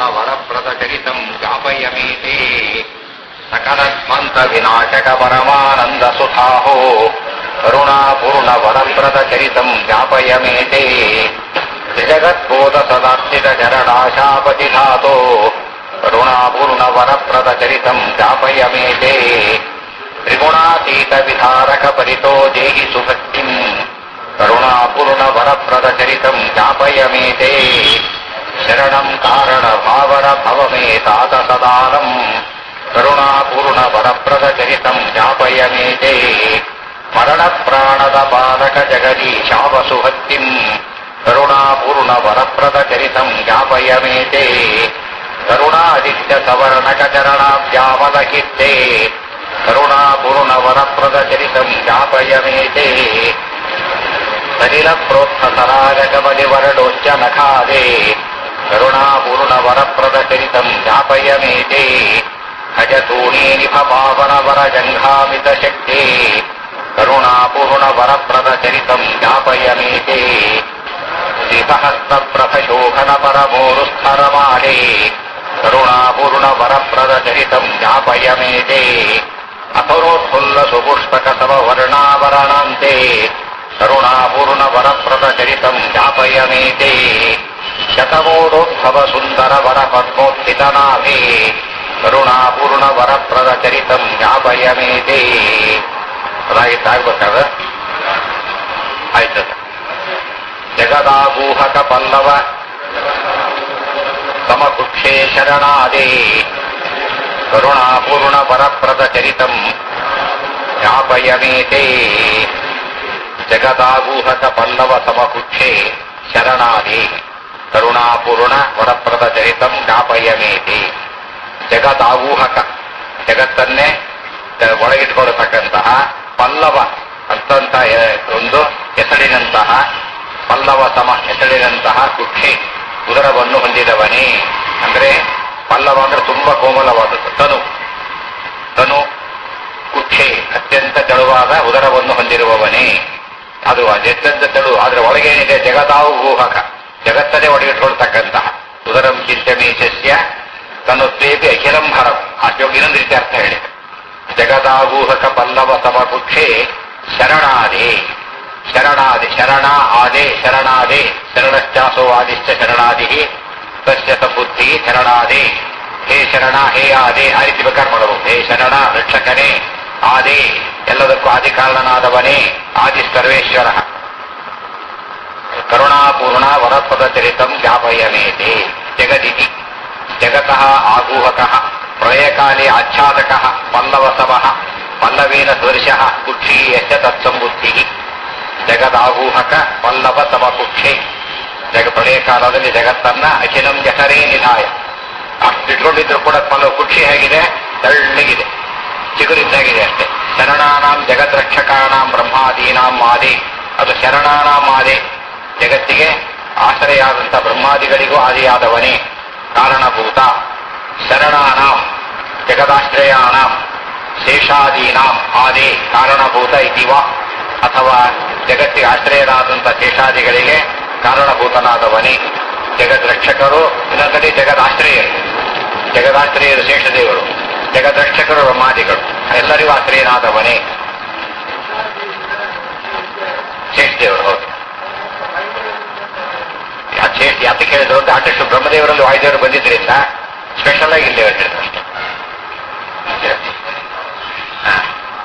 ವರಪ್ರದಚರಿತಂ ಜ್ಞಾಪಯಮೇತೆ ಸಕಲಸ್ಮಂತ ವಿನಾಶಕ ಪರಮಾನಂದ ಸುಧಾಹೋ ಕರುಣಾಪೂರ್ಣ ವರಪ್ರದಚರಿತಂ ಜ್ಞಾಪಯಮೇತೆ ತ್ರಿಜಗತ್ಬೋಧ ಸದಾಸ್ಥಿತ ಚರಣಾಶಾಪತಿ ಧಾತೋ ಕರುಣಾಪೂರ್ಣ ವರಪ್ರದಚರಿತಂ ಜ್ಞಾಪಯಮೇತೆ ತ್ರಿಗುಣಾತೀತ ವಿಧಾರಕ ಪರಿತೋ ದೇಹಿ ಸುಭಕ್ತಿಂ ಕರುಣಾಪೂರ್ಣ ವರಪ್ರದಚರಿತಂ ಜ್ಞಾಪಯಮೇತೆ ಶರಣಂ ಕಾರಣ ಭಾವರ ಭವಮೇ ತಾತ ಸದಾನಂ ಕರುಣಾಪೂರ್ಣ ವರಪ್ರದಚರಿತಂ ಜ್ಞಾಪಯಮೇತೆ ಮರಣ ಪ್ರಾಣದ ಬಾಲಕ ಜಗದಿ ಶಾವಸುಹತ್ತಿಂ ಕರುಣಾಪೂರ್ಣ ವರಪ್ರದಚರಿತಂ ಜ್ಞಾಪಯಮೇತೆ ಕರುಣಾದಿತ್ಯ ಸವರ್ಣಕ ಚರಣಾಭ್ಯಾಮಲಕಿತ್ತೆ ಕರುಣಾಪೂರ್ಣ ವರಪ್ರದಚರಿತಂ ಜ್ಞಾಪಯಮೇತೆ ಸಲಿಲ ಪ್ರೋತ್ಥ ಸರಾಜಕಮಲಿ ವರಡೋಚ್ಚ ನಖಾದೆ ಕರುಣಾಪೂರ್ಣ ವರಪ್ರದಚರಿತಂ ಜ್ಞಾಪಯಮೇತೆ ಖಜತೂಣೀ ನಿಭ ಪಾವನ ವರ ಜಂಘಾಮಿತ ಶಕ್ತಿ ಕರುಣಾಪೂರ್ಣ ವರಪ್ರದಚರಿತಂ ಜ್ಞಾಪಯಮೇತೆ ಶ್ರೀಸಹಸ್ತ ಪ್ರಭಶೋಭನ ಪರಮೋರುಸ್ಥರಮಾಲೆ ಕರುಣಾಪೂರ್ಣ ವರಪ್ರದಚರಿತಂ ಜ್ಞಾಪಯಮೇತೆ ಅಪರೋತ್ಫುಲ್ಲ ಸುಪುಷ್ಪಕ ಸಮ ವರ್ಣಾವರಣಾಂತೆ ಕರುಣಾಪೂರ್ಣ ವರಪ್ರದಚರಿತಂ ಜ್ಞಾಪಯಮೇತೆ ಶತಮೋದೋದ್ಭವ ಸುಂದರ ವರ ಪದ್ಮೋತ್ಥಿತನಾಭಿ ಕರುಣಾಪೂರ್ಣ ವರಪ್ರದಚರಿತಂ ಜ್ಞಾಪಯಮೇತೆ ಅದಾಗಿತ್ತಾಗ್ಬೇಕಾದ ಆಯ್ತು ಜಗದಾಗೂಹಕ ಪಲ್ಲವ ಸಮಕುಕ್ಷೇ ಶರಣಾದೇ ಕರುಣಾಪೂರ್ಣ ವರಪ್ರದಚರಿತಂ ಜ್ಞಾಪಯಮೇತೆ ಜಗದಾಗೂಹಕ ಪಲ್ಲವ ಸಮಕುಕ್ಷೇ ಶರಣಾದಿ ಕರುಣಾಪೂರ್ಣ ವರಪ್ರದಚರಿತಂ ಜ್ಞಾಪಯಮೇತಿ ಜಗದಾಗೂಹಕ ಜಗತ್ತನ್ನೇ ತ- ಒಳಗಿಟ್ಕೊಳ್ತಕ್ಕಂತಹ ಪಲ್ಲವ ಅಂತಂತ ಎ- ಒಂದು ಹೆಸರಿನಂತಹ ಪಲ್ಲವ ಸಮ ಹೆಸರಿನಂತಹ ಕುಕ್ಷಿ ಉದರವನ್ನು ಹೊಂದಿದವನೇ ಅಂದ್ರೆ ಪಲ್ಲವ ಅಂದ್ರೆ ತುಂಬಾ ಕೋಮಲವಾದದ್ದು ತನು ತನು ಕುಕ್ಷೆ ಅತ್ಯಂತ ತೆಳುವಾದ ಉದರವನ್ನು ಹೊಂದಿರುವವನೇ ಅದು ಅದೆತ್ತಂತ ತೆಳು ಅದರ ಒಳಗೇನಿದೆ ಜಗದಾವು ಗೂಹಕ ಜಗತ್ತನ್ನೇ ಒಳಗಿಟ್ಕೊಳ್ತಕ್ಕಂತಹ ಉದರಂ ಚಿಂತಮೀಶಸ್ಯ ತನುತ್ವೇಪಿ ಅಖಿಲಂ ಭರಂ ಆ ಶ್ಲೋಕ ಇನ್ನೊಂದು ರೀತಿ ಅರ್ಥ ಹೇಳಿದೆ ಜಗದಾಗೂಹಕ ಪಲ್ಲವ ಸಮಕುಕ್ಷೆ ಶರಣಾದೆ ಶರಣಾದೆ ಶರಣ ಆದೆ ಶರಣಾದೆ ಶರಣಶ್ಚಾಸೋ ಆದಿಶ್ಚ ಶರಣಾದಿ ತಸ್ಯ ಸಬುದ್ಧಿ ಶರಣಾದೆ ಹೇ ಶರಣ ಹೇ ಆದೆ ಆ ರೀತಿ ಬೇಕಾದ್ರೆ ಮಾಡಬಹುದು ಹೇ ಶರಣ ರಕ್ಷಕನೇ ಆದೆ ಎಲ್ಲದಕ್ಕೂ ಆದಿ ಕಾರಣನಾದವನೇ ಆದಿ ಸರ್ವೇಶ್ವರ ಕರುಣಾಪೂರ್ಣ ವರಪದಚರಿತಂ ಜ್ಞಾಪಯಮೇತೆ ಜಗದಿತಿ ಜಗತಃ ಆಗೂಹಕಃ ಪ್ರಳಯಕಾಲೇ ಆಚ್ಛಾದಕಃ ಪಲ್ಲವಸವಃ ಪಲ್ಲವೇನ ಸದೃಶಃ ಕುಕ್ಷೀಯಶ್ಚ ತತ್ಸಂಬುದ್ಧಿ ಜಗದಾಗೂಹಕ ಪಲ್ಲವ ಸಮಕುಕ್ಷೆ ಜಗ ಪ್ರಳಯ ಕಾಲದಲ್ಲಿ ಜಗತ್ತನ್ನ ಅಖಿಲಂ ಜಠರೇ ನಿಧಾಯ ಅಷ್ಟು ಇಟ್ಕೊಂಡಿದ್ರು ಕೂಡ ಪಲ್ಲವ ಕುಕ್ಷಿ ಹೇಗಿದೆ ತಳ್ಳಗಿದೆ ಚಿಗುರಿದ್ದಾಗಿದೆ ಅಷ್ಟೇ ಶರಣಾನಾಂ ಜಗದ್ರಕ್ಷಕಾಣಾಂ ಬ್ರಹ್ಮಾದೀನಾಂ ಆದಿ ಅದು ಶರಣಾನಾಂ ಆದೆ ಜಗತ್ತಿಗೆ ಆಶ್ರಯಾದಂಥ ಬ್ರಹ್ಮಾದಿಗಳಿಗೂ ಆದಿಯಾದವನೇ ಕಾರಣಭೂತ ಶರಣಾನಾಂ ಜಗದಾಶ್ರಯಾಣಾಂ ಶೇಷಾದೀನಾಂ ಆದಿ ಕಾರಣಭೂತ ಇತಿವ ಅಥವಾ ಜಗತ್ತಿಗೆ ಆಶ್ರಯರಾದಂಥ ಶೇಷಾದಿಗಳಿಗೆ ಕಾರಣಭೂತನಾದವನೇ ಜಗದ್ರಕ್ಷಕರು ಇನ್ನೊಂದಡಿ ಜಗದಾಶ್ರಯರು ಜಗದಾಶ್ರಯರು ಶೇಷದೇವರು ಜಗದ್ರಕ್ಷಕರು ಬ್ರಹ್ಮಾದಿಗಳು ಎಲ್ಲರಿಗೂ ಆಶ್ರಯನಾದವನೇ ಶೇಷದೇವರು ಹೌದು ಶೇಷ ಯಾತಕ್ಕೆ ಹೇಳಿದ್ರು ಅಂತ ಆರ್ಟಿಸ್ಟ್ ಬ್ರಹ್ಮದೇವರಲ್ಲಿ ವಾಯುದೇವರು ಬಂದಿದ್ರಿಂದ ಸ್ಪೆಷಲ್ ಆಗಿ ಇಲ್ಲಿ ಹೇಳಿದ್ರು ಅಷ್ಟೇ ಹಾ.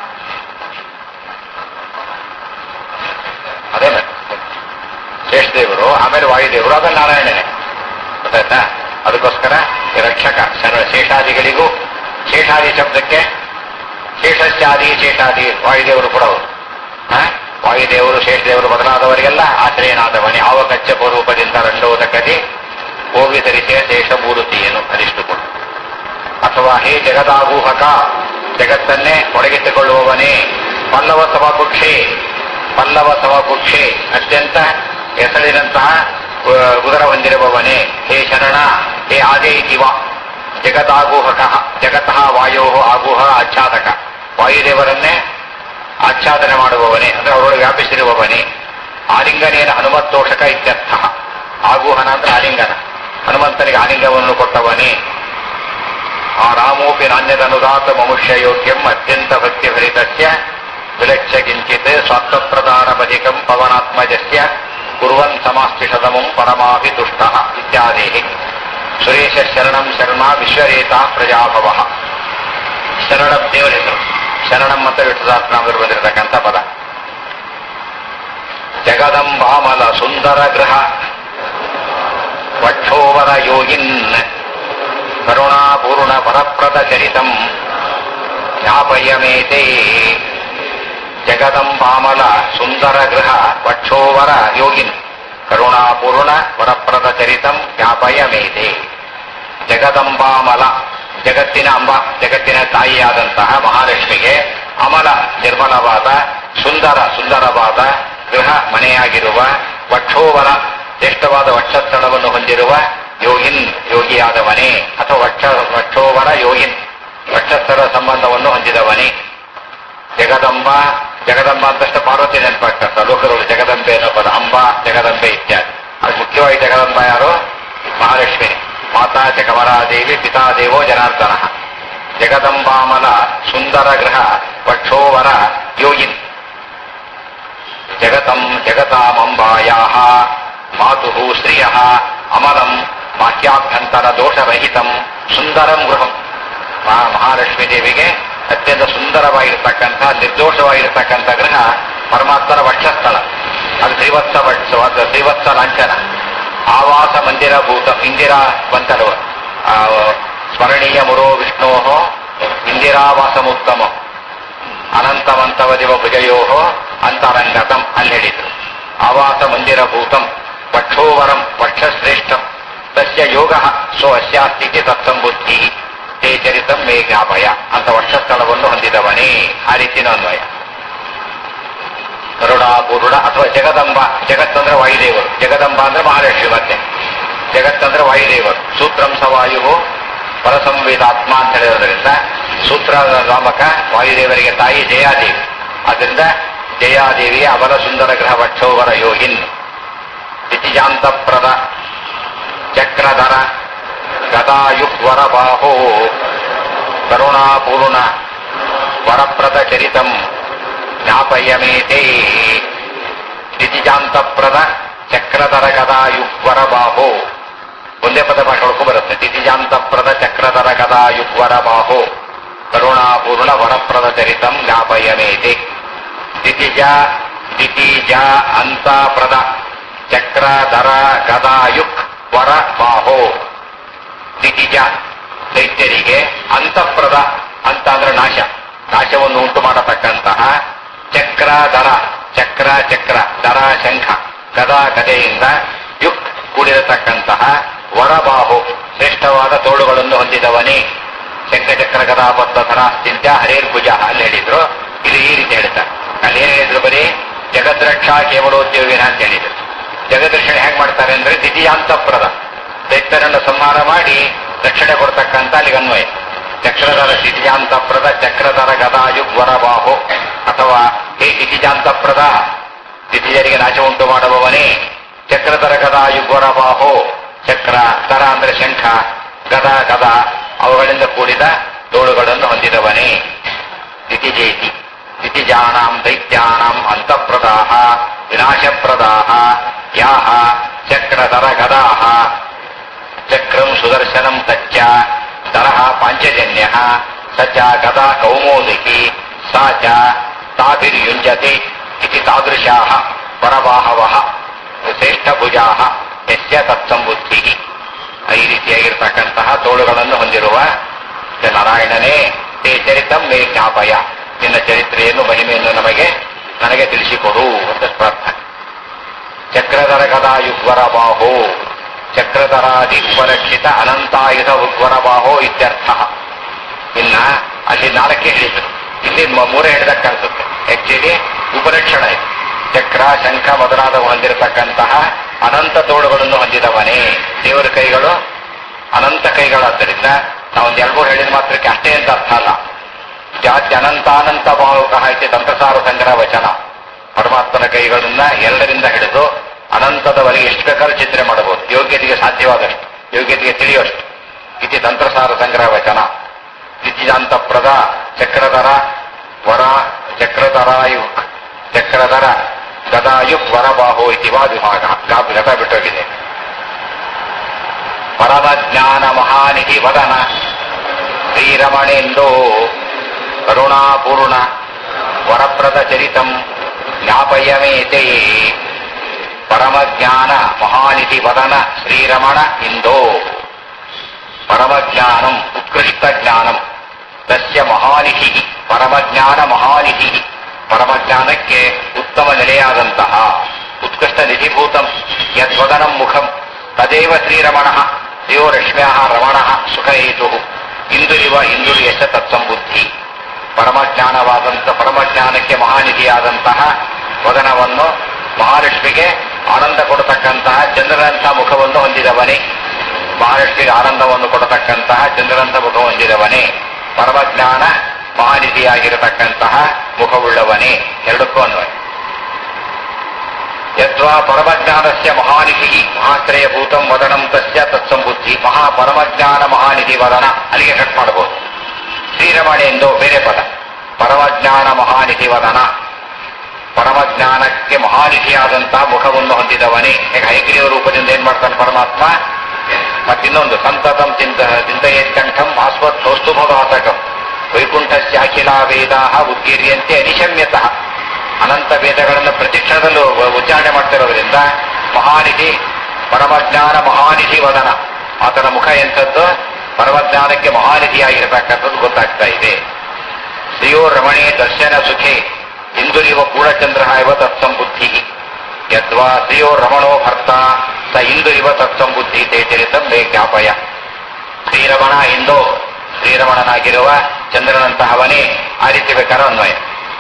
ಅದೇ ಮತ್ತೆ ಶೇಷದೇವರು ಆಮೇಲೆ ವಾಯುದೇವರು ಆಮೇಲೆ ನಾರಾಯಣನೇ ಗೊತ್ತಾಯ್ತಾ ಅದಕ್ಕೋಸ್ಕರ ಈ ರಕ್ಷಕ ಶರ ಶೇಷಾದಿಗಳಿಗೂ ಶೇಷಾದಿ ಶಬ್ದಕ್ಕೆ ಶೇಷಶ್ಚಾದಿ ಶೇಷಾದಿ ವಾಯುದೇವರು ಕೂಡ ಅವರು ಹ? ವಾಯುದೇವರು ಶೇಷದೇವರು ಮೊದಲಾದವರಿಗೆಲ್ಲ ಆಶ್ರಯನಾದವನೇ ಆವ ಕಚ್ಚಪ ರೂಪದಿಂದ ರಂಡೋದಕದಿ ಹೋಗಿ ಧರಿಸಿಯ ಶೇಷ ಮೂರುತಿಯೇನು ಅದಿಷ್ಟು ಕೂಡ ಅಥವಾ ಹೇ ಜಗದಾಗೂಹಕ ಜಗತ್ತನ್ನೇ ಒಳಗಿಟ್ಟುಕೊಳ್ಳುವವನೇ ಪಲ್ಲವ ಸಮಕುಕ್ಷೆ ಪಲ್ಲವ ಸಮಕುಕ್ಷೆ ಅತ್ಯಂತ ಹೆಸರಿನಂತಹ ಉ- ಉದರ ಹೊಂದಿರುವವನೇ ಹೇ ಶರಣ ಹೇ ಆದೇ ಇವ ಜಗದಾಗೂಹಕ ಜಗತಃ ವಾಯೋ ಆಗುಹ ಆಚ್ಛಾದಕ ವಾಯುದೇವರನ್ನೇ ಆಚ್ಛಾದನೆ ಮಾಡುವವನೇ ಅಂದ್ರೆ ಅವರೊಳಗೆ ವ್ಯಾಪಿಸಿರುವವನೇ ಆಲಿಂಗನೇನ ಹನುಮತ್ತೋಷಕ ಇತ್ಯರ್ಥ ಆಗುಹನ ಅಂದ್ರೆ ಆಲಿಂಗನ ಹನುಮಂತನಿಗೆ ಆಲಿಂಗವನ್ನು ಕೊಟ್ಟವನೇ ಆ ರಾಮೋಪಿ ನಾಣ್ಯದನುದಾತ ಮನುಷ್ಯ ಯೋಗ್ಯಂ ಅತ್ಯಂತ ಭಕ್ತಿ ಭರಿತಸ್ಯ ವಿಲಕ್ಷ್ಯ ಕಿಂಚಿತ್ ಸ್ವಾರ್ಥಪ್ರಧಾನಮಧಿಕಂ ಪವನಾತ್ಮಜಸ್ಯ ಕುರ್ವನ್ ಸಮಾಸ್ತಿಷದಮಂ ಪರಮಾಭಿ ದುಷ್ಟ ಇತ್ಯಾದಿ ಸುರೇಶ ಶರಣಂ ಶರ್ಮ ವಿಶ್ವರೇತ ಪ್ರಜಾಭವ ಶರಣಂ ದೇವರ ಹೆಸರು ಶರಣಂ ಅಂತ ವಿಠದಾತ್ನಾಮರು ಬಂದಿರತಕ್ಕಂಥ ಪದ ಜಗದಂಬಾಮಲ ಸುಂದರ ಗೃಹ ವಕ್ಷೋವರ ಯೋಗಿನ್ ಕರುಣಾಪೂರ್ಣ ವರಪ್ರದ ಚರಿತಂ ಜ್ಞಾಪಯಮೇತೆ ಜಗದಂಬಾಮಲ ಸುಂದರ ಗೃಹ ವಕ್ಷೋವರ ಯೋಗಿನ್ ಕರುಣಾಪೂರ್ಣ ವರಪ್ರದ ಚರಿತಂ ಜ್ಞಾಪಯಮೇತೆ ಜಗದಂಬಾಮಲ ಜಗತ್ತಿನ ಅಂಬ ಜಗತ್ತಿನ ತಾಯಿಯಾದಂತಹ ಮಹಾಲಕ್ಷ್ಮಿಗೆ ಅಮಲ ನಿರ್ಮಲವಾದ ಸುಂದರ ಸುಂದರವಾದ ಗೃಹ ಮನೆಯಾಗಿರುವ ವಕ್ಷೋವರ ಶ್ರೇಷ್ಠವಾದ ವಕ್ಷಸ್ಥಳವನ್ನು ಹೊಂದಿರುವ ಯೋಗಿನ್ ಯೋಗಿಯಾದವನೇ ಅಥವಾ ವಕ್ಷ ವಕ್ಷೋವರ ಯೋಗಿನ್ ವಕ್ಷಸ್ಥಳ ಸಂಬಂಧವನ್ನು ಹೊಂದಿದವನೇ ಜಗದಂಬ ಜಗದಂಬ ಅಂತಷ್ಟು ಪಾರ್ವತಿ ನೆನಪಾಗ್ತಕ್ಕ ಲೋಕದವರು ಜಗದಂಬೆ ಅನ್ನೋ ಪದ ಅಂಬ ಜಗದಂಬೆ ಇತ್ಯಾದಿ ಅದು ಮುಖ್ಯವಾಗಿ ಜಗದಂಬ ಯಾರು ಮಹಾಲಕ್ಷ್ಮಿ ಮಾತಾ ಚ ಕಮಲಾದೇವಿ ಪಿತಾದೇವೋ ಜನಾರ್ದನ ಜಗದಂಬಾಮಲ ಸುಂದರ ಗೃಹ ವಕ್ಷೋವರ ಯೋಗಿನ್ ಜಗತಂ ಜಗತಾಮಂಬಾಯಾ ಮಾತು ಶ್ರಿಯ ಅಮಲಂ ಬಾಹ್ಯಾಭ್ಯಂತರ ದೋಷರಹಿತಂ ಸುಂದರಂ ಗೃಹಂ ಮಹಾ- ಮಹಾಲಕ್ಷ್ಮೀ ದೇವಿಗೆ ಅತ್ಯಂತ ಸುಂದರವಾಗಿರ್ತಕ್ಕಂಥ ನಿರ್ದೋಷವಾಗಿರ್ತಕ್ಕಂಥ ಗೃಹ ಪರಮಾತ್ಮನ ವಕ್ಷಸ್ಥಳ ಅದು ಶ್ರೀವತ್ಸ ವಕ್ಷ ಅದು ಶ್ರೀವತ್ಸ ಲಾಂಛನ ಆವಾಸ ಮಂದಿರ ಭೂತ ಇಂದಿರಾ ಬಂತಲವ ಆ, ಸ್ಮರಣೀಯ ಮುರೋ ವಿಷ್ಣೋ ಇಂದಿರಾವಾಸಮುತ್ತಮ ಅನಂತವಂತವದಿವ ಭುಜಯೋ ಅಂತರಂಗತಂ ಅಲ್ಲಿ ಹೇಳಿದ್ರು ಆವಾಸ ಮಂದಿರ ಭೂತಂ ವಕ್ಷೋವರಂ ವಕ್ಷಶ್ರೇಷ್ಠಂ ತಸ್ಯ ಯೋಗ ಸೊ ಅಸ್ಯಾಸ್ತಿಗೆ ತತ್ಸಂಬುದ್ಧಿ ತೇ ಚರಿತಂ ಮೇ ಜ್ಞಾಪಯ ಅಂತ ವಕ್ಷಸ್ಥಳವನ್ನು ಹೊಂದಿದವನೇ ಆ ರೀತಿನ ಅನ್ವಯ ಕರುಣಾಪೂರ್ಣ ಅಥವಾ ಜಗದಂಬ ಜಗತ್ತಂದ್ರೆ ವಾಯುದೇವರು ಜಗದಂಬ ಅಂದ್ರೆ ಮಹಾಲಕ್ಷ್ಮಿ ಮತ್ತೆ ಜಗತ್ತಂದ್ರೆ ವಾಯುದೇವರು ಸೂತ್ರಂ ಸವಾಯು ಪರಸಂವೇದಾತ್ಮ ಅಂತ ಹೇಳಿರೋದ್ರಿಂದ ಸೂತ್ರ ನಾಮಕ ವಾಯುದೇವರಿಗೆ ತಾಯಿ ಜಯಾದೇವಿ ಅದರಿಂದ ಜಯಾದೇವಿಯ ಅವರ ಸುಂದರ ಗ್ರಹ ವಕ್ಷೋವರ ಯೋಗಿನ್ ದಿತಿಜಾಂತಪ್ರದ ಚಕ್ರಧರ ಗದಾಯುಗ್ವರ ಬಾಹೋ ಕರುಣಾಪೂರ್ಣ ವರಪ್ರದ ಚರಿತಂ ಜ್ಞಾಪಯಮೇತೆ ದಿತಿಜಾಂತಪ್ರದ ಚಕ್ರಧರ ಗದಾಯುಗ್ವರ ಬಾಹೋ ಒಂದೇ ಪದ ಭಾಷೆಗಳಿಗೂ ಬರುತ್ತೆ ದಿತಿಜಾಂತಪ್ರದ ಚಕ್ರಧರ ಗದಾಯುಗ್ವರ ಬಾಹೋ ಕರುಣಾಪೂರ್ಣ ವರಪ್ರದ ಚರಿತಂ ಜ್ಞಾಪಯಮೇತೆ ದಿತಿಜ ದಿತಿಜ ಅಂತಪ್ರದ ಚಕ್ರಧರ ಗದಾಯುಕ್ ವರ ಬಾಹೋ ದಿತಿಜ ದೈತ್ಯರಿಗೆ ಅಂತಃಪ್ರದ ಅಂತ ಅಂದ್ರೆ ನಾಶ ನಾಶವನ್ನು ಉಂಟು ಮಾಡತಕ್ಕಂತಹ ಚಕ್ರ ದರ ಚಕ್ರ ಚಕ್ರ ದರ ಶಂಖ ಗದಾ ಗದೆಯಿಂದ ಯುಕ್ ಕೂಡಿರತಕ್ಕಂತಹ ವರಬಾಹು ಶ್ರೇಷ್ಠವಾದ ತೋಳುಗಳನ್ನು ಹೊಂದಿದವನೇ ಶಂಖಚಕ್ರ ಗದಾಬದ್ಧ ಧರಾಸ್ತಿಂತ ಹರೇರ್ಭುಜ ಅಲ್ಲಿ ಹೇಳಿದ್ರು ಇಲ್ಲಿ ಈ ರೀತಿ ಹೇಳ್ತಾರೆ ಅಲ್ಲಿ ಏನ್ ಹೇಳಿದ್ರು ಬರೀ ಜಗದ್ರಕ್ಷಾ ಕೇವಲೋದ್ಯೋಗಿನ ಅಂತ ಹೇಳಿದ್ರು ಜಗದರ್ಶನ ಹೇಗೆ ಮಾಡ್ತಾರೆ ಅಂದ್ರೆ ದಿತಿಯಾಂತಪ್ರದ ದೈತ್ಯರನ್ನು ಸಂಹಾರ ಮಾಡಿ ರಕ್ಷಣೆ ಕೊಡ್ತಕ್ಕಂಥ ಅಲ್ಲಿಗೆ ಅನ್ವಯ ಚಕ್ರಧರ ದಿತಿಜಾಂತಪ್ರದ ಚಕ್ರಧರ ಗದಾಯುಗ್ವರ ಬಾಹು ಅಥವಾ ಹೇ ದಿತಿಜಾಂತಪ್ರದ ದಿತಿಜರಿಗೆ ನಾಶ ಉಂಟು ಮಾಡುವವನೇ ಚಕ್ರಧರ ಗದಾಯುಗ್ವರ ಬಾಹು ಚಕ್ರ ದರ ಅಂದ್ರೆ ಶಂಖ ಗದ ಗದ ಅವುಗಳಿಂದ ಕೂಡಿದ ತೋಳುಗಳನ್ನು ಹೊಂದಿದವನೇ ದಿತಿಜೇತಿ ದಿತಿಜಾನಾಂ ದೈತ್ಯಾನಾಂ ಅಂತಃಪ್ರದಾಹ ವಿನಾಶಪ್ರದಾಹ ಯಾಹ ಚಕ್ರಧರ ಗದಾಹ ಚಕ್ರಂ ಸುದರ್ಶನಂ ತಚ್ಚ ದರಃ ಪಾಂಚಜನ್ಯ ಸ ಚ ಗದಾ ಕೌಮೋದಕಿ ಸಾ ಚ ತಾಭಿರ್ಯುಂಜತೆ ಇತಿ ತಾದೃಶಾಃ ಪರವಾಹವಃ ಶ್ರೇಷ್ಠಭುಜಾಃ ಯಸ್ಯ ತತ್ಸಂಬುದ್ಧಿ ಈ ರೀತಿಯಾಗಿರ್ತಕ್ಕಂತಹ ತೋಳುಗಳನ್ನು ಹೊಂದಿರುವ ಶ್ರೀ ನಾರಾಯಣನೇ ತೇ ಚರಿತಂ ಮೇ ಜ್ಞಾಪಯ ನಿನ್ನ ಚರಿತ್ರೆಯನ್ನು ಮಹಿಮೆಯನ್ನು ನಮಗೆ ನನಗೆ ತಿಳಿಸಿಕೊಡು ಅಂತ ಪ್ರಾರ್ಥನೆ ಚಕ್ರಧರ ಗದಾಯುಗ್ವರ ಬಾಹೋ ಚಕ್ರಧರಾದಿ ಉಪರಕ್ಷಿತ ಅನಂತಾಯುಧ ಉಗ್ವರ ಬಾಹೋ ಇತ್ಯರ್ಥ ಇನ್ನ ಅಲ್ಲಿ ನಾಲ್ಕೆ ಹೇಳಿದ್ರು ಇಲ್ಲಿ ಮ- ಮೂರೇ ಹೇಳಿದಾಗ ಕಾಣಿಸುತ್ತೆ ಆಕ್ಚುಲಿ ಉಪರಕ್ಷಣ ಇದೆ ಚಕ್ರ ಶಂಖ ಮೊದಲಾದ ಹೊಂದಿರತಕ್ಕಂತಹ ಅನಂತ ತೋಳುಗಳನ್ನು ಹೊಂದಿದವನೇ ದೇವರ ಕೈಗಳು ಅನಂತ ಕೈಗಳಾದ್ದರಿಂದ ನಾವು ಒಂದು ಎರಡು ಮೂರು ಹೇಳಿದ ಮಾತ್ರಕ್ಕೆ ಅಷ್ಟೇ ಅಂತ ಅರ್ಥ ಅಲ್ಲ ಜಾತಿ ಅನಂತಾನಂತ ಬಾಹುಕಃ ಇತಿ ತಂತ್ರಸಾರ ಸಂಗ್ರಹ ವಚನ ಪರಮಾತ್ಮನ ಕೈಗಳನ್ನ ಎರಡರಿಂದ ಹಿಡಿದು ಅನಂತದವರೆಗೆ ಎಷ್ಟು ಬೇಕಾದ್ರೂ ಚಿಂತನೆ ಮಾಡಬಹುದು ಯೋಗ್ಯತೆಗೆ ಸಾಧ್ಯವಾದಷ್ಟು ಯೋಗ್ಯತೆಗೆ ತಿಳಿಯುವಷ್ಟು ಇತಿ ತಂತ್ರಸಾರ ಸಂಗ್ರಹ ವಚನ ದಿತಿಜಾಂತಪ್ರದ ಚಕ್ರಧರ ವರ ಚಕ್ರಧರಾಯುಕ್ ಚಕ್ರಧರ ಗದಾಯುಕ್ ವರಬಾಹೋ ಇತಿ ವಾ ವಿಭಾಗ ಗಾಬ್ ಗತ ಬಿಟ್ಟೋಗಿದೆ ಪರಮಜ್ಞಾನ ಮಹಾನಿಧಿ ವದನ ಶ್ರೀರಮಣೇಂದೋ ಕರುಣಾಪೂರ್ಣ ವರಪ್ರದ ಚರಿತಂ ಜ್ಞಾಪಯಮೇತೆ ಪರಮಜ್ಞಾನ ಮಹಾನಿಧಿ ವದನ ಶ್ರೀರಮಣ ಇಂದೋ ಪರಮಜ್ಞಾನಂ ಉತ್ಕೃಷ್ಟ ಜ್ಞಾನಂ ತಸ್ಯ ಮಹಾನಿಧಿ ಪರಮಜ್ಞಾನ ಮಹಾನಿಧಿ ಪರಮಜ್ಞಾನಕ್ಕೆ ಉತ್ತಮ ನೆಲೆಯಾದಂತಹ ಉತ್ಕೃಷ್ಟ ನಿಧಿಭೂತಂ ಯದ್ವದನಂ ಮುಖಂ ತದೇವ ಶ್ರೀರಮಣ ದೇವೋ ರಶ್ಮ್ಯಾ ರಮಣ ಸುಖಹೇತು ಇಂದುರಿವ ಇಂದುರಿ ಯಶ ತತ್ಸಂಬುದ್ಧಿ ಪರಮಜ್ಞಾನವಾದಂಥ ಪರಮಜ್ಞಾನಕ್ಕೆ ಮಹಾನಿಧಿಯಾದಂತಹ ವದನವನ್ನು ಮಹಾಲಕ್ಷ್ಮಿಗೆ ಆನಂದ ಕೊಡತಕ್ಕಂತಹ ಚಂದ್ರನಂಥ ಮುಖವನ್ನು ಹೊಂದಿದವನೇ ಮಹಾಲಕ್ಷ್ಮಿಗೆ ಆನಂದವನ್ನು ಕೊಡತಕ್ಕಂತಹ ಚಂದ್ರನಂಥ ಮುಖ ಹೊಂದಿದವನೇ ಪರಮಜ್ಞಾನ ಮಹಾನಿಧಿಯಾಗಿರತಕ್ಕಂತಹ ಮುಖವುಳ್ಳವನೇ ಎರಡಕ್ಕೂ ಅನ್ವಯ ಯದ್ವಾ ಪರಮಜ್ಞಾನಸ್ಯ ಮಹಾನಿಧಿ ಮಹಾಶ್ರಯಭೂತಂ ವದನಂ ತಸ್ಯ ತತ್ಸಂಬುದ್ಧಿ ಮಹಾ ಪರಮಜ್ಞಾನ ಮಹಾನಿಧಿ ವದನ ಅಲ್ಲಿಗೆ ಕಟ್ ಮಾಡಬಹುದು ಶ್ರೀರಮಣೆ ಎಂದು ಬೇರೆ ಪದ ಪರಮಜ್ಞಾನ ಮಹಾನಿಧಿ ವದನ ಪರಮಜ್ಞಾನಕ್ಕೆ ಮಹಾನಿಧಿಯಾದಂತಹ ಮುಖವನ್ನು ಹೊಂದಿದವನೇ ಈಗ ಹೈಗ್ರೀವ ರೂಪದಿಂದ ಏನ್ ಮಾಡ್ತಾನೆ ಪರಮಾತ್ಮ ಮತ್ತಿನ್ನೊಂದು ಸಂತತಂ ಚಿಂತ ಚಿಂತೆಯೇತ್ ಕಂಠಂ ಆಸ್ವತ್ ಕೌಸ್ತುಭಘಾತಕಂ ವೈಕುಂಠಸ್ಯ ಅಖಿಲ ವೇದಾ ಉದ್ಗೀರ್ಯಂತೆ ಅನಿಶಮ್ಯತಃ ಅನಂತ ವೇದಗಳನ್ನು ಪ್ರತಿಕ್ಷಣದಲ್ಲೂ ಉಚ್ಚಾರಣೆ ಮಾಡ್ತಿರೋದ್ರಿಂದ ಮಹಾನಿಧಿ ಪರಮಜ್ಞಾನ ಮಹಾನಿಧಿ ವದನ ಆತನ ಮುಖ ಎಂಥದ್ದು ಪರಮಜ್ಞಾನಕ್ಕೆ ಮಹಾನಿಧಿಯಾಗಿರತಕ್ಕಂಥದ್ದು ಗೊತ್ತಾಗ್ತಾ ಇದೆ ಶ್ರೀಯೋ ರಮಣೆ ದರ್ಶನ ಸುಖೆ ಇಂದುರಿವ ಪೂರ್ಣಚಂದ್ರ ಇವ ತತ್ಸಂಬುದ್ಧಿ ಯದ್ವಾ ಶ್ರೀಯೋ ರಮಣೋ ಭರ್ತ ಸ ಇಂದುರಿವ ತತ್ಸಂಬುದ್ಧಿ ತೇಜರಿತಂ ಮೇ ಜ್ಞಾಪಯ ಶ್ರೀರಮಣ ಇಂದೋ ಶ್ರೀರಮಣನಾಗಿರುವ ಚಂದ್ರನಂತಹವನೇ ಆ ರೀತಿ ಬೇಕಾದ ಅನ್ವಯ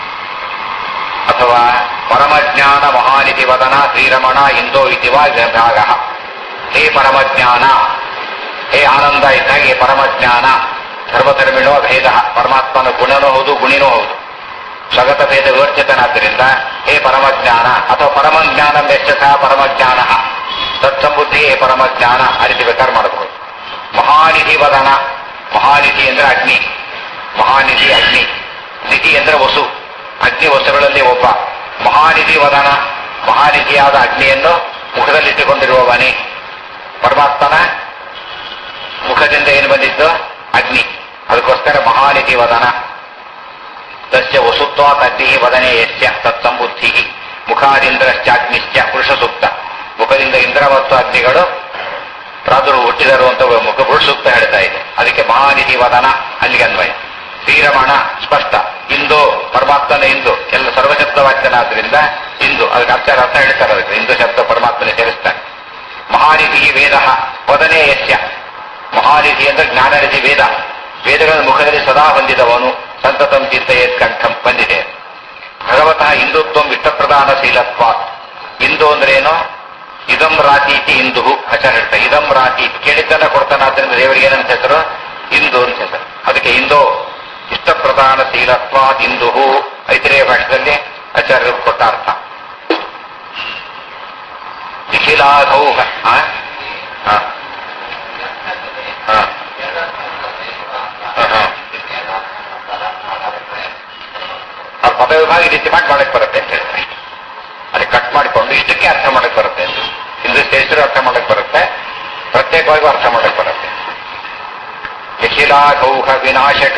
ಅಥವಾ ಪರಮಜ್ಞಾನ ಮಹಾನಿಧಿ ವದನ ಶ್ರೀರಮಣ ಇಂದೋ ಇತಿ ವಾ ವಿಭಾಗ ಹೇ ಪರಮಜ್ಞಾನ ಹೇ ಆನಂದ ಇದ್ದಾಗೆ ಪರಮಜ್ಞಾನ ಧರ್ಮಧರ್ಮಿಣೋ ಭೇದ ಪರಮಾತ್ಮನ ಗುಣನೂ ಹೌದು ಗುಣಿನೂ ಹೌದು ಸ್ವಗತ ಭೇದ ವಿವರ್ಜಿತನಾದ್ದರಿಂದ ಹೇ ಪರಮಜ್ಞಾನ ಅಥವಾ ಪರಮಜ್ಞಾನ ಮೆಚ್ಚ ಪರಮಜ್ಞಾನ ತತ್ಸಂಬುದ್ಧಿ ಹೇ ಪರಮಜ್ಞಾನ ಆ ರೀತಿ ಬೇಕಾದ್ರೆ ಮಾಡಬಹುದು ಮಹಾನಿಧಿ ವದನ ಮಹಾನಿಧಿ ಅಂದ್ರೆ ಅಗ್ನಿ ಮಹಾನಿಧಿ ಅಗ್ನಿ ನಿಧಿ ಅಂದ್ರೆ ವಸು ಅಗ್ನಿ ವಸುಗಳಲ್ಲಿ ಒಬ್ಬ ಮಹಾನಿಧಿ ವದನ ಮಹಾನಿಧಿಯಾದ ಅಗ್ನಿಯನ್ನು ಮುಖದಲ್ಲಿಟ್ಟುಕೊಂಡಿರುವವನೇ ಪರಮಾತ್ಮನ ಮುಖದಿಂದ ಏನು ಬಂದಿದ್ದು ಅಗ್ನಿ ಅದಕ್ಕೋಸ್ಕರ ಮಹಾನಿಧಿ ವದನ ತಸ್ಯ ವಸುತ್ವಾತ್ ಅಗ್ನಿ ವದನೆ ಯಸ್ಯ ತತ್ಸಂಬುದ್ಧಿ ಮುಖಾದಿಂದ್ರಶ್ಚಾಗ್ನಿಶ್ಚ ಪುರುಷ ಸೂಕ್ತ ಮುಖದಿಂದ ಇಂದ್ರ ಮತ್ತು ಅಗ್ನಿಗಳು ಪ್ರಾದುರು ಹುಟ್ಟಿದರು ಅಂತ ಮುಖ ಪುರುಷ ಸೂಕ್ತ ಹೇಳ್ತಾ ಇದೆ ಅದಕ್ಕೆ ಮಹಾನಿಧಿ ವದನ ಅಲ್ಲಿಗೆ ಅನ್ವಯ ಶ್ರೀರಮಣ ಸ್ಪಷ್ಟ ಇಂದು ಪರಮಾತ್ಮನ ಇಂದು ಎಲ್ಲ ಸರ್ವಶಬ್ದ ವಾಕ್ಯನಾದ್ರಿಂದ ಇಂದು ಅದಕ್ಕೆ ಅರ್ಥ ಅರ್ಥ ಹೇಳ್ತಾರೆ ಅದಕ್ಕೆ ಇಂದು ಶಬ್ದ ಪರಮಾತ್ಮನ ಸೇರಿಸ್ತಾನೆ ಮಹಾನಿಧಿ ವೇದ ವದನೆ ಯಸ್ಯ ಮಹಾನಿಧಿ ಅಂದ್ರೆ ಜ್ಞಾನನಿಧಿ ವೇದ ವೇದಗಳ ಮುಖದಲ್ಲಿ ಸದಾ ಹೊಂದಿದವನು ಸಂತತಂ ಚಿಂತೆಯೇತ್ ಕಂಠಂ ಬಂದಿದೆ ಭಗವತಃ ಹಿಂದುತ್ವ ಇಷ್ಟಪ್ರಧಾನ ಶೀಲತ್ವ ಇಂದು ಅಂದ್ರೆ ಏನು ಇದಂ ರಾತಿ ಇತಿ ಇಂದು ಆಚಾರ ಹೇಳ್ತಾರೆ ಇದಂ ರಾತಿ ಕೇಳಿದ್ದನ್ನ ಕೊಡ್ತಾನಾದ್ರಿಂದ ದೇವರಿಗೆ ಏನಂತ ಹೆಸರು ಇಂದು ಅಂತ ಹೆಸರು ಅದಕ್ಕೆ ಇಂದು ಇಷ್ಟಪ್ರಧಾನ ಶೀಲತ್ವ ಇಂದು ಐತಿರೇಯ ಭಾಷೆಯಲ್ಲಿ ಆಚಾರ್ಯರು ಕೊಟ್ಟ ಅರ್ಥ ನಿಖಿಲಾಘೌಹ ಆ? ಆ. ಆ. ಆ, ಆ. ಆ ಪದ ವಿಭಾಗ ಈ ರೀತಿ ಮಾಡಿ ಮಾಡಕ್ ಬರುತ್ತೆ ಅಂತ ಹೇಳ್ತಾರೆ ಅದಕ್ಕೆ ಕಟ್ ಮಾಡಿಕೊಂಡು ಇಷ್ಟಕ್ಕೆ ಅರ್ಥ ಮಾಡಕ್ ಬರುತ್ತೆ ಅಂತ ಇಂದು ಸೇರಿಸಿರೋ ಅರ್ಥ ಮಾಡಕ್ ಬರುತ್ತೆ ಪ್ರತ್ಯೇಕವಾಗಿ ಅರ್ಥ ಮಾಡಕ್ ಬರುತ್ತೆ ನಿಖಿಲಾಘೌಹ ವಿನಾಶಕ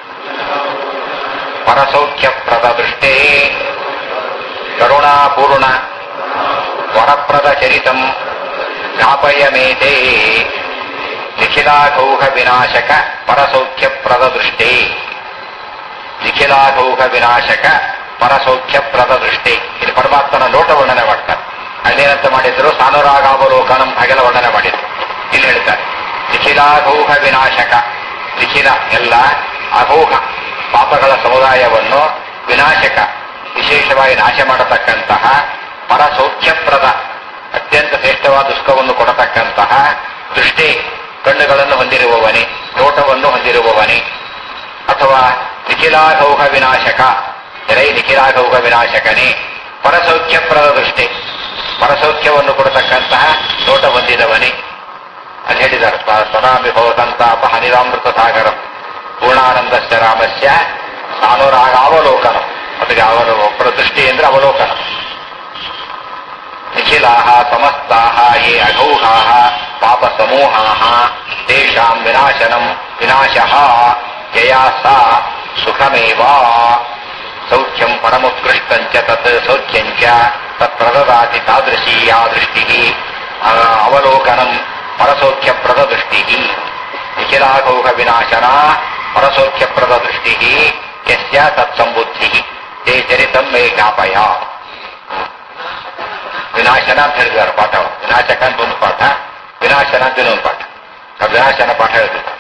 ಪರಸೌಖ್ಯಪ್ರದ ದೃಷ್ಟೇ ಕರುಣಾಪೂರ್ಣ ವರಪ್ರದ ಚರಿತಂ ಜ್ಞಾಪಯಮೇತೆ ನಿಖಿಲಾಘೌಹ ವಿನಾಶಕ ಪರಸೌಖ್ಯಪ್ರದ ದೃಷ್ಟೇ ನಿಖಿಲಾಘೌಹ ವಿನಾಶಕ ಪರಸೌಖ್ಯಪ್ರದ ದೃಷ್ಟಿ ಇಲ್ಲಿ ಪರಮಾತ್ಮನ ನೋಟ ವರ್ಣನೆ ಮಾಡ್ತಾರೆ ಅಲ್ಲೇನಂತ ಮಾಡಿದ್ರು ಸಾನುರಾಗಾವಲೋಕನಂ ಹಾಗೆಲ್ಲ ವರ್ಣನೆ ಮಾಡಿದ್ರು ಇಲ್ಲಿ ಹೇಳ್ತಾರೆ ನಿಖಿಲಾಘೌಹ ವಿನಾಶಕ ನಿಖಿಲ ಎಲ್ಲ ಅಘೌಹ ಪಾಪಗಳ ಸಮುದಾಯವನ್ನು ವಿನಾಶಕ ವಿಶೇಷವಾಗಿ ನಾಶ ಮಾಡತಕ್ಕಂತಹ ಪರ ಸೌಖ್ಯಪ್ರದ ಅತ್ಯಂತ ಶ್ರೇಷ್ಠವಾದ ಸುಖವನ್ನು ಕೊಡತಕ್ಕಂತಹ ದೃಷ್ಟಿ ಕಣ್ಣುಗಳನ್ನು ಹೊಂದಿರುವವನೇ ನೋಟವನ್ನು ಹೊಂದಿರುವವನೇ ಅಥವಾ ನಿಖಿಲಾಘೌಹ ವಿನಾಶಕ ಎಲೈ ನಿಖಿಲಾಘೌಹ ವಿನಾಶಕನೇ ಪರಸೌಖ್ಯಪ್ರದ ದೃಷ್ಟಿ ಪರಸೌಖ್ಯವನ್ನು ಕೊಡತಕ್ಕಂತಹ ನೋಟ ಹೊಂದಿದವನೇ ಅಲ್ಲಿ ಹೇಳಿದ್ದಾರೆ ಸ- ಸದಾಮಿ ಭವದಂತಾಪ ಹನಿರಾಮೃತ ಸಾಗರಂ ಪೂರ್ಣಾನಂದಸ್ಯ ರಾಮಸ್ಯ ಸಾನುರಾಗಾವಲೋಕನ ಅದಕ್ಕೆ ಅವರ ಒಬ್ಬರ ದೃಷ್ಟಿ ಅಂದ್ರೆ ಅವಲೋಕನ ನಿಖಿಲಾಹ ಸಮಸ್ತಾಹ ಯೇ ಅಘೌಘಾಹ ಪಾಪ ಸಮೂಹಾಹ ತೇಷಾಂ ವಿನಾಶನಂ ವಿನಾಶಃ ಯಯಾ ಸಾ ಸುಖಮೇವ ಸೌಖ್ಯಂ ಪರಮೋತ್ಕೃಷ್ಟಂಚ ತತ್ ಸೌಖ್ಯಂಚ ತತ್ ಪ್ರದದಾತಿ ತಾದೃಶೀ ಯಾ ದೃಷ್ಟಿ ಅವಲೋಕನಂ ಪರಸೌಖ್ಯಪ್ರದ ದೃಷ್ಟಿ ನಿಖಿಲಾಘೌಘ ವಿನಾಶನ ಪರಸೌಖ್ಯಪ್ರದ ದೃಷ್ಟಿ ಯಸ್ಯ ತತ್ಸಂಬುದ್ಧಿ ತೇ ಚರಿತಂ ಮೇ ಜ್ಞಾಪಯ ವಿನಾಶನ ಅಂತ ಹೇಳಿದ್ದಾರೆ ಪಾಠ ವಿನಾಶಕ ಅಂತ ಒಂದು ಪಾಠ ವಿನಾಶನ ಅಂತ ಇನ್ನೊಂದು ಪಾಠ ಆ ವಿನಾಶನ ಪಾಠ ಹೇಳ್ತಿದ್ದಾರೆ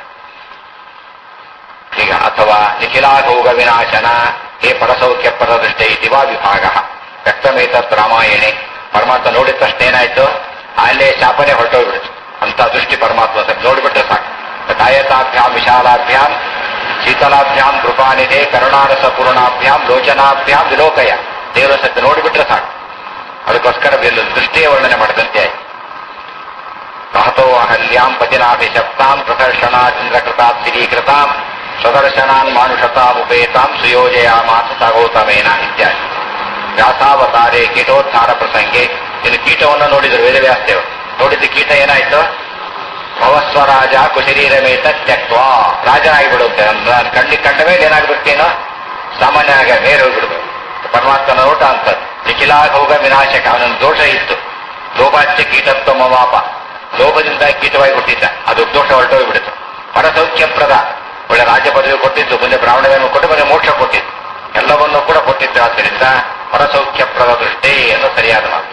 ಈಗ ಅಥವಾ ನಿಖಿಲಾಘೌಗ ವಿನಾಶನ ಹೇ ಪರಸೌಖ್ಯ ಪರದೃಷ್ಟ ಇತಿ ವಾ ವಿಭಾಗ ವ್ಯಕ್ತಮೇತತ್ ರಾಮಾಯಣೆ ಪರಮಾತ್ಮ ನೋಡಿದ ತಕ್ಷಣ ಏನಾಯ್ತು ಅಲ್ಲೇ ಶಾಪನೆ ಹೊರಟೋಗ್ಬಿಡ್ತು ಅಂತ ದೃಷ್ಟಿ ಪರಮಾತ್ಮ ಸ್ವಲ್ಪ ನೋಡಿಬಿಟ್ರೆ ಸಾಕು ಕಾಯತಾಭ್ಯಾಂ ವಿಶಾಲಾಭ್ಯಾಂ ಶೀತಲಾಭ್ಯಾಂ ಕೃಪಾನಿಧೆ ಕರುಣಾರಸ ಪೂರ್ಣಾಭ್ಯಾಂ ಲೋಚನಾಭ್ಯಾಂ ವಿಲೋಕಯ ದೇವರ ಸತ್ಯ ನೋಡಿಬಿಟ್ರೆ ಸಾಕು ಅದಕ್ಕೋಸ್ಕರ ಬೆಲ್ಲು ದೃಷ್ಟಿಯ ವರ್ಣನೆ ಮಾಡಿದಂತೆ ಆಯ್ತು ಮಹತೋ ಅಹಲ್ಯಾಂ ಪತಿನಾಭಿಶಪ್ತಾಂ ಪ್ರದರ್ಶನಾದಿಂದ್ರಕೃತಾಂ ಸ್ಥಿರೀಕೃತಾಂ ಸ್ವದರ್ಶನಾನ್ ಮಾನುಷತಾಮುಪೇತಾಂ ಸುಯೋಜಯಾಮಾಸ ಸಗೋತಮೇನ ಇತ್ಯಾದಿ ವ್ಯಾಸಾವತಾರೆ ಕೀಟೋದ್ಧಾರ ಪ್ರಸಂಗೆ ಇನ್ನು ಕೀಟವನ್ನು ನೋಡಿದ್ರು ವೇದವ್ಯಾಸದೇವರು ನೋಡಿದ ಕೀಟ ಏನಾಯ್ತು ಭವಸ್ವರಾಜ ಕುಶರೀರಮೇತ ತ್ಯಕ್ವಾ ರಾಜನಾಗಿಬಿಡುತ್ತೆ ಅಂದ್ರೆ ಕಣ್ಣಿಗೆ ಕಂಡ ಮೇಲೆ ಏನಾಗ್ಬಿಡ್ತೇನೋ ಸಾಮಾನ್ಯ ಆಗ ಮೇಲೆ ಹೋಗ್ಬಿಡ್ಬೇಕು ಪರಮಾತ್ಮನ ನೋಟ ಅಂತದ್ದು ನಿಖಿಲಾಗ ಹೋಗ ವಿನಾಶಕ ಅವನೊಂದು ದೋಷ ಇತ್ತು ಲೋಭಾಚ್ಯ ಕೀಟತ್ವ ಮವಾಪ ಲೋಭದಿಂದ ಕೀಟವಾಗಿ ಹುಟ್ಟಿದ್ದ ಅದು ದೋಷ ಹೊರಟೋಗ್ಬಿಡ್ತು ಪರಸೌಖ್ಯಪ್ರದ ಒಳ್ಳೆ ರಾಜ್ಯ ಪದವಿ ಕೊಟ್ಟಿದ್ದು ಮುಂದೆ ಬ್ರಾಹ್ಮಣವನ್ನು ಕೊಟ್ಟು ಮುಂದೆ ಮೋಕ್ಷ ಕೊಟ್ಟಿದ್ದು ಎಲ್ಲವನ್ನೂ ಕೂಡ ಕೊಟ್ಟಿದ್ದು ಆದ್ದರಿಂದ ಪರಸೌಖ್ಯಪ್ರದ ದೃಷ್ಟಿ ಎಂದು ಸರಿಯಾದ ಮಾತು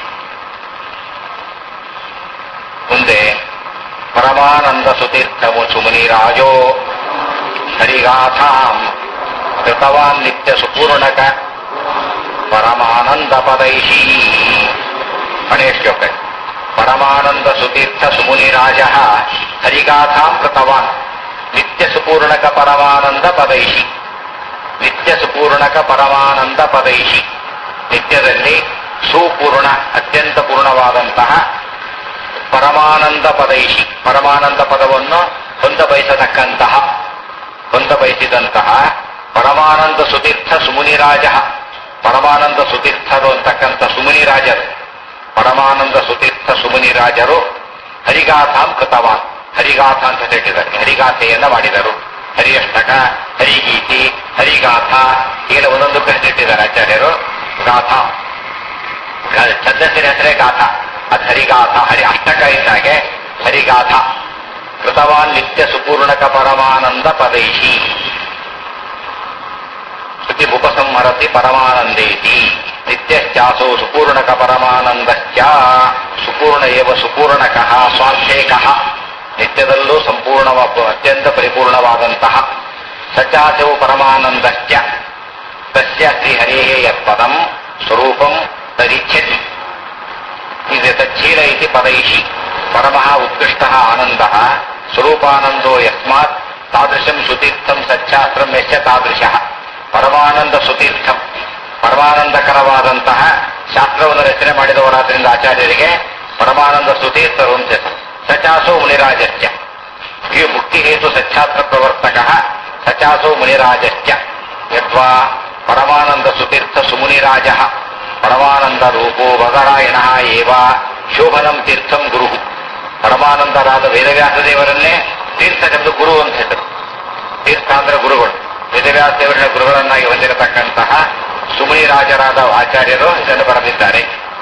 ಮುಂದೆ ಪರಮಾನಂದ ಸುತೀರ್ಥಮು ಸುಮುನಿರಾಜೋ ಹರಿಗಾಥಾಂ ಕೃತವಾನ್ ನಿತ್ಯ ಸುಪೂರ್ಣಕ ಪರಮಾನಂದ ಪದೈಷಿ ಕೊನೆಯ ಶ್ಲೋಕ ಪರಮಾನಂದ ಸುತೀರ್ಥ ಸುಮುನಿರಾಜ ಹರಿಗಾಥಾಂ ಕೃತವಾನ್ ನಿತ್ಯ ಸುಪೂರ್ಣಕ ಪರಮಾನಂದ ಪದೈಷಿ ನಿತ್ಯ ಸುಪೂರ್ಣಕ ಪರಮಾನಂದ ಪದೈಷಿ ನಿತ್ಯದಲ್ಲಿ ಸುಪೂರ್ಣ ಅತ್ಯಂತ ಪೂರ್ಣವಾದಂತಹ ಪರಮಾನಂದ ಪದೈಷಿ ಪರಮಾನಂದ ಪದವನ್ನು ಹೊಂದ ಬಯಸತಕ್ಕಂತಹ ಹೊಂದ ಬಯಸಿದಂತಹ ಪರಮಾನಂದ ಸುತೀರ್ಥ ಸುಮುನಿರಾಜ ಪರಮಾನಂದ ಸುತೀರ್ಥರು ಅಂತಕ್ಕಂಥ ಸುಮುನಿರಾಜರು ಪರಮಾನಂದ ಸುತೀರ್ಥ ಸುಮುನಿರಾಜರು ಹರಿಗಾಥಾಂ ಕೃತವಾನ್ ಹರಿಗಾಥ ಅಂತ ಹೇಳಿದ್ದಾರೆ ಹರಿಗಾಥೆಯನ್ನ ಮಾಡಿದರು ಹರಿಯಷ್ಟಕ ಹರಿಗೀತಿ ಹರಿಗಾಥ ಹೀಗೆ ಒಂದೊಂದು ಕರೆದಿಟ್ಟಿದ್ದಾರೆ ಆಚಾರ್ಯರು ಗಾಥಾ ಗ- ಛಂದಸ್ಸಿನ ಹೆಸರೇ ಗಾಥ ಅದು ಹರಿಗಾಥ ಹರಿ ಅಷ್ಟಕ ಇದ್ದಾಗೆ ಹರಿಗಾಥ ಕೃತವಾನ್ ನಿತ್ಯ ಸುಪೂರ್ಣಕ ಪರಮಾನಂದ ಪದೈಷಿ ಶ್ರುತಿ ಉಪಸಂಹರತಿ ಪರಮಾನಂದೇತಿ ನಿತ್ಯಶ್ಚಾಸೋ ಸುಪೂರ್ಣಕ ಪರಮಾನಂದಶ್ಚ ಸುಪೂರ್ಣ ಏವ ಸುಪೂರ್ಣಕಃ ಸ್ವಾರ್ಥೇಕಃ ನಿತ್ಯದಲ್ಲೂ ಸಂಪೂರ್ಣವ ಅತ್ಯಂತ ಪರಿಪೂರ್ಣವಾದಂತಹ ಸಚಾಸವು ಪರಮಾನಂದಶ್ಚ ತಸ್ಯ ಶ್ರೀಹರೇ ಯತ್ಪದಂ ಸ್ವರೂಪಂ ತದಿಚ್ಛತಿ ಇದು ತಚ್ಛೀಲ ಇತಿ ಪದೈಷಿ ಪರಮಃ ಉತ್ಕೃಷ್ಟಃ ಆನಂದಃ ಸ್ವರೂಪಾನಂದೋ ಯಸ್ಮಾತ್ ತಾದೃಶಂ ಸುತೀರ್ಥಂ ಸಚ್ಛಾಸ್ತ್ರಂ ಯಶ್ಚ ತಾದೃಶಃ ಪರಮಾನಂದ ಸುತೀರ್ಥಂ ಪರಮಾನಂದಕರವಾದಂತಹ ಶಾಸ್ತ್ರವನ್ನು ರಚನೆ ಮಾಡಿದವರಾದ್ರಿಂದ ಆಚಾರ್ಯರಿಗೆ ಪರಮಾನಂದ ಸುತೀರ್ಥರು ಅಂತ ಹೆಸರು ಸಚಾಸೋ ಮುನಿರಾಜಶ್ಚ ಈ ಮುಕ್ತಿ ಹೇತು ಸಚ್ಛಾತ್ರ ಪ್ರವರ್ತಕ ಸಚಾಸೋ ಮುನಿರಾಜಶ್ಚ ಯದ್ವಾ ಪರಮಾನಂದ ಸುತೀರ್ಥ ಸುಮುನಿರಾಜ ಪರಮಾನಂದ ರೂಪೋ ವದರಾಯಣ ಏವ ಶೋಭನಂ ತೀರ್ಥಂ ಗುರು ಪರಮಾನಂದರಾದ ವೇದವ್ಯಾಸ ದೇವರನ್ನೇ ತೀರ್ಥವೆಂದು ಗುರು ಅಂತ ಹೆಸರು ತೀರ್ಥ ಅಂದ್ರೆ ಗುರುಗಳು ವೇದವ್ಯಾಸ ದೇವರನ್ನ ಗುರುಗಳನ್ನಾಗಿ ಹೊಂದಿರತಕ್ಕಂತಹ ಸುಮುನಿರಾಜರಾದ ಆಚಾರ್ಯರು ಇದನ್ನು ಬರೆದಿದ್ದಾರೆ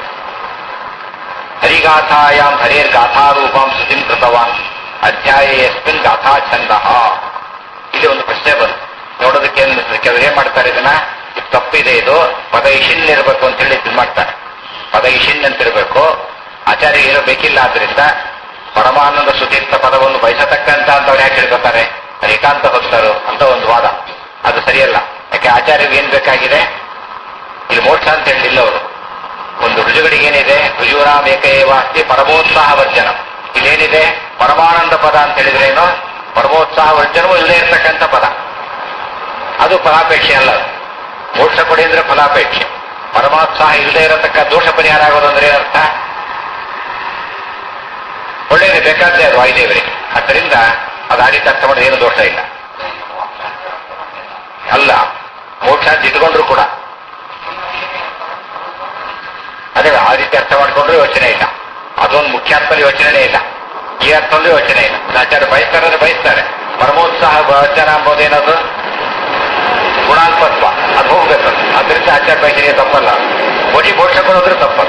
ಹರಿಗಾಥಾಯಾಂ ಹರೇರ್ ಗಾಥಾರೂಪಾಂ ಸ್ತುತಿಂ ಕೃತವಾನ್ ಅಧ್ಯಾಯ ಯಸ್ಮಿನ್ ಗಾಥಾ ಛಂದ ಇಲ್ಲಿ ಒಂದು ಪ್ರಶ್ನೆ ಬಂತು ನೋಡೋದಕ್ಕೆ ಏನ್ ಅನ್ಸುತ್ತೆ? ಕೆಲವ್ರು ಏನ್ ಮಾಡ್ತಾರೆ ಇದನ್ನ ಇದು ತಪ್ಪಿದೆ ಇದು ಪದ ಇಶಿನ್ ಇರಬೇಕು ಅಂತ ಹೇಳಿ ಇದು ಮಾಡ್ತಾರೆ ಪದ ಇಶಿನ್ ಅಂತ ಇರಬೇಕು ಆಚಾರ್ಯ ಏನೋ ಬೇಕಿಲ್ಲ ಆದ್ರಿಂದ ಪರಮಾನಂದ ಸುತೀರ್ಥ ಪದವನ್ನು ಬಯಸತಕ್ಕಂತ ಅಂತವ್ರು ಯಾಕೆ ಹೇಳ್ಕೊತಾರೆ ಏಕಾಂತ ಭಕ್ತರು ಅಂತ ಒಂದು ವಾದ ಅದು ಸರಿಯಲ್ಲ ಯಾಕೆ ಆಚಾರ್ಯರಿಗೆ ಏನ್ ಬೇಕಾಗಿದೆ ಇಲ್ಲಿ ಮೋಕ್ಷ ಅಂತ ಹೇಳಿಲ್ಲ ಅವರು ಒಂದು ರುಜುಗಳಿಗೆ ಏನಿದೆ ರುಜುರಾಮ್ ಏಕೈವಾಸ್ತಿ ಪರಮೋತ್ಸಾಹ ವರ್ಜನ ಇಲ್ಲೇನಿದೆ ಪರಮಾನಂದ ಪದ ಅಂತ ಹೇಳಿದ್ರೇನು ಪರಮೋತ್ಸಾಹ ವರ್ಜನವೂ ಇಲ್ಲದೆ ಇರತಕ್ಕಂಥ ಪದ ಅದು ಫಲಾಪೇಕ್ಷೆ ಅಲ್ಲ ಅದು. ಮೋಕ್ಷ ಕೊಡಿ ಅಂದ್ರೆ ಫಲಾಪೇಕ್ಷೆ ಪರಮೋತ್ಸಾಹ ಇಲ್ಲದೆ ಇರತಕ್ಕ ದೋಷ ಪರಿಹಾರ ಆಗೋದು ಅಂದ್ರೆ ಏನರ್ಥ ಒಳ್ಳೆಯದು ಬೇಕಾದ್ರೆ ಅದು ವಾಯುದೇವರಿಗೆ ಅದರಿಂದ ಅದು ಆ ರೀತಿ ಅರ್ಥ ಮಾಡೋದು ಏನು ದೋಷ ಇಲ್ಲ ಅಲ್ಲ ಮೋಕ್ಷ ಅಂತ ಇಟ್ಕೊಂಡ್ರು ಕೂಡ ಅದೇ ಆ ರೀತಿ ಅರ್ಥ ಮಾಡ್ಕೊಂಡ್ರು ಯೋಚನೆ ಇಲ್ಲ ಅದೊಂದು ಮುಖ್ಯ ಅರ್ಥದಲ್ಲಿ ಯೋಚನೆ ಇಲ್ಲ ಈ ಅರ್ಥದಲ್ಲೂ ಯೋಚನೆ ಇಲ್ಲ ಆಚಾರ್ಯ ಬಯಸ್ತಾರೆ ಅಂದ್ರೆ ಬಯಸ್ತಾರೆ ಪರಮೋತ್ಸಾಹ ವಚನ ಎಂಬುದೇನದು ಗುಣಾಲ್ಪತ್ವ ಅದು ಹೋಗ್ಬೇಕು ಅದರಿಂದ ಆಚಾರ್ಯ ಬಯಸಿಗೆ ತಪ್ಪಲ್ಲ ಒಡಿ ಮೋಕ್ಷ ಕೊಡೋದ್ರೆ ತಪ್ಪಲ್ಲ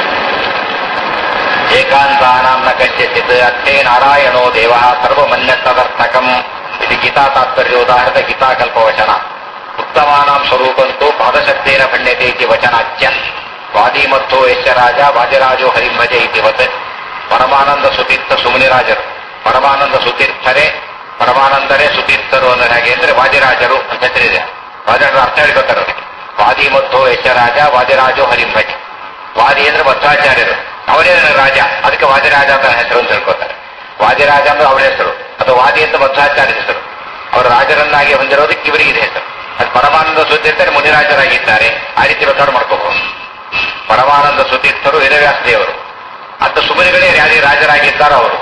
ಏಕಾಂತಾನಾಂ ನ ಕಶ್ಚಿತ್ ಅರ್ಥೇ ನಾರಾಯಣೋ ದೇವ ಸರ್ವಮನ್ಯ ತದರ್ಥಕಂ ಇದು ಗೀತಾ ತಾತ್ಪರ್ಯೋದಾಹೃತ ಗೀತಾಕಲ್ಪವಚನ ಉತ್ತಮಾನಾಂ ಸ್ವರೂಪಂತೂ ಪಾದಶಬ್ದೇನ ಭಣ್ಯತೆ ಇತಿ ವಚನಾಚ್ಯ ವಾದಿಮತ್ತೋ ಯಶ ರಾಜ ವಾಜರಾಜೋ ಹರಿಭಜೆ ಇತಿವತ್ ಪರಮಾನಂದ ಸುತೀರ್ಥ ಸುಮುನಿರಾಜರು ಪರಮಾನಂದ ಸುತೀರ್ಥರೇ ಪರಮಾನಂದರೇ ಸುತೀರ್ಥರು ಅಂದ್ರೆ ಹೇಗೆ ಅಂದ್ರೆ ವಾದಿರಾಜರು ಅಂತ ಹೆಸರಿದೆ ವಾದಿರಾಜರು ಅರ್ಥ ಹೇಳ್ಕೊತಾರೆ ಅದಕ್ಕೆ ವಾದಿಮತ್ತೋ ಯಶ ರಾಜ ವಾದಿರಾಜೋ ಹರಿಭಜೆ ವಾದಿ ಅಂದ್ರೆ ಮಧ್ವಾಚಾರ್ಯರು ಅವರೇ ರಾಜ ಅದಕ್ಕೆ ವಾದಿರಾಜ ಅಂತ ಹೆಸರು ಅಂತ ಹೇಳ್ಕೊತಾರೆ ವಾದಿರಾಜ ಅಂದ್ರೆ ಅವರ ಹೆಸರು ಅಥವಾ ವಾದಿ ಅಂತ ಮಧ್ವಾಚಾರ್ಯ ಹೆಸರು ಅವರು ರಾಜರನ್ನಾಗಿ ಹೊಂದಿರೋದಕ್ಕೆ ಇವರಿಗೆ ಇದೆ ಹೆಸರು ಅದು ಪರಮಾನಂದ ಸುತೀರ್ಥರು ಮುನಿರಾಜರಾಗಿದ್ದಾರೆ ಆ ರೀತಿ ಬೇಕಾದ್ರೂ ಮಾಡ್ಕೋಬಹುದು ಪರಮಾನಂದ ಸುತೀರ್ಥರು ವೇದವ್ಯಾಸ ದೇವರು ಅಂತ ಸುಮನಿಗಳೇ ಯಾರೇ ರಾಜರಾಗಿದ್ದಾರೋ ಅವರು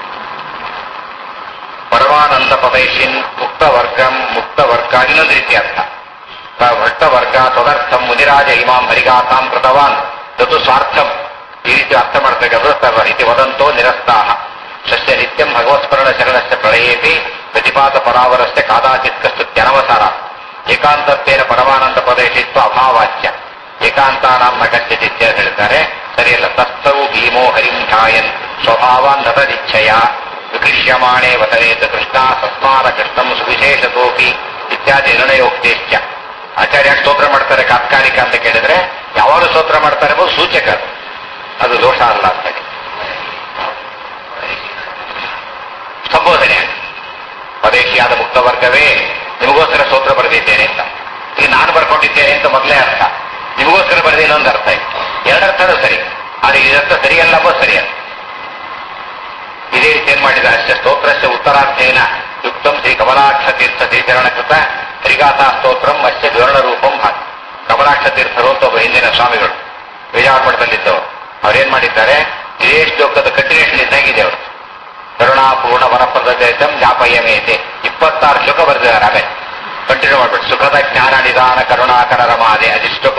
ಪರಮಾನಂದ ಪದೈಷಿನ್ ಮುಕ್ತ ವರ್ಗಂ ಮುಕ್ತ ವರ್ಗ ಇನ್ನೊಂದು ರೀತಿ ಅರ್ಥ ಭಕ್ತ ವರ್ಗ ತದರ್ಥಂ ಮುನಿರಾಜ ಇಮಾಂ ಹರಿಗಾತಾಂ ಕೃತವಾನ್ ತದು ಸ್ವಾರ್ಥಂ ಈ ರೀತಿ ಅರ್ಥ ಮಾಡ್ಬೇಕಾದ್ರೆ ಸರ್ವ ರೀತಿ ವದಂತೋ ನಿರಸ್ತಾಹ ಸಸ್ಯ ನಿತ್ಯಂ ಭಗವತ್ಸ್ಮರಣ ಶರಣಸ್ಯ ಪ್ರಳಯೇಪಿ ಪ್ರತಿಪಾದ ಪರಾವರಸ್ಯ ಕಾದಾಚಿತ್ ಕಸ್ತುತ್ಯನವಸಾರ ಏಕಾಂತತ್ವೇನ ಪರಮಾನಂದ ಪದೇಶಿತ್ವ ಅಭಾವಾಚ್ಯ ಏಕಾಂತಾನಾಂ ನಗತ್ಯಚಿತ್ಯ ಅಂತ ಹೇಳ್ತಾರೆ ಸರಿಯಲ್ಲ ತಸ್ತವು ಭೀಮೋ ಹರಿಂ ಛಾಯನ್ ಸ್ವಭಾವಾನ್ ನತದಿಚ್ಛಯ ವಿಕೃಷ್ಯಮಾಣೆ ವತನೇತ ಕೃಷ್ಣ ಸಸ್ಮಾರ ಕೃಷ್ಣಂ ಸುವಿಶೇಷತೋಪಿ ಇತ್ಯಾದಿ ನಿರ್ಣಯೋಕ್ತೇಶ್ಚ ಆಚಾರ್ಯ ಸ್ತೋತ್ರ ಮಾಡ್ತಾರೆ ತಾತ್ಕಾಲಿಕ ಅಂತ ಕೇಳಿದ್ರೆ ಯಾವಾಗ ಸ್ತೋತ್ರ ಮಾಡ್ತಾರೆ ಎಂಬುದು ಸೂಚಕ ಅದು. ಅದು ದೋಷ ಅಲ್ಲ ಅಂತ ಹೇಳಿ. ಸಂಬೋಧನೆ ಪದೇಶಿಯಾದ ಮುಕ್ತ ವರ್ಗವೇ ನಿಮಗೋಸ್ಕರ ಸ್ತೋತ್ರ ಬರೆದಿದ್ದೇನೆ ಅಂತ ಈಗ ನಾನು ಬರ್ಕೊಂಡಿದ್ದೇನೆ ಅಂತ ಮೊದಲೇ ಅರ್ಥ ನಿಮಗೋಸ್ಕರ ಬರೆದೇನೋ ಒಂದು ಅರ್ಥ ಇದೆ ಎರಡರ್ಥನೂ ಸರಿ ಆದರೆ ಇದರ್ಥ ಸರಿಯಲ್ಲ ಎಂಬುದು ಸರಿಯಲ್ಲ ಇದೇ ರೀತಿ ಏನ್ ಮಾಡಿದ ಅಷ್ಟೇ ಸ್ತೋತ್ರಸ್ಯ ಉತ್ತರಾರ್ಥೇನ ಯುಕ್ತಂ ಶ್ರೀ ಕಮಲಾಕ್ಷ ತೀರ್ಥ ಶ್ರೀಚರಣ ಕೃತ ಹರಿಗಾಥಾ ಸ್ತೋತ್ರಂ ಅಸ್ಯ ವಿವರಣ ರೂಪಂ ಹಾಕಿ ಕಮಲಾಕ್ಷ ತೀರ್ಥರು ಅಂತ ಒಬ್ಬ ಹಿಂದಿನ ಸ್ವಾಮಿಗಳು ವಿಜಯವಾಡಮಠದಲ್ಲಿದ್ದವರು ಅವ್ರೇನ್ ಮಾಡಿದ್ದಾರೆ ಇದೇ ಶ್ಲೋಕದ ಕಂಟಿನ್ಯೂಷನ್ ಇದ್ದಂಗಿದೆ ಅವರು ಕರುಣಾಪೂರ್ಣ ವರಪ್ರದಂ ಜಾಪಯಮೇತೆ ಇಪ್ಪತ್ತಾರು ಶ್ಲೋಕ ಬರೆದಿದ್ದಾರೆ ಆಮೇಲೆ ಕಂಟಿನ್ಯೂ ಮಾಡ್ಬಿಟ್ಟು ಸುಖದ ಜ್ಞಾನ ನಿಧಾನ ಕರುಣಾಕರ ರಮಾದೆ ಅದಿಷ್ಟು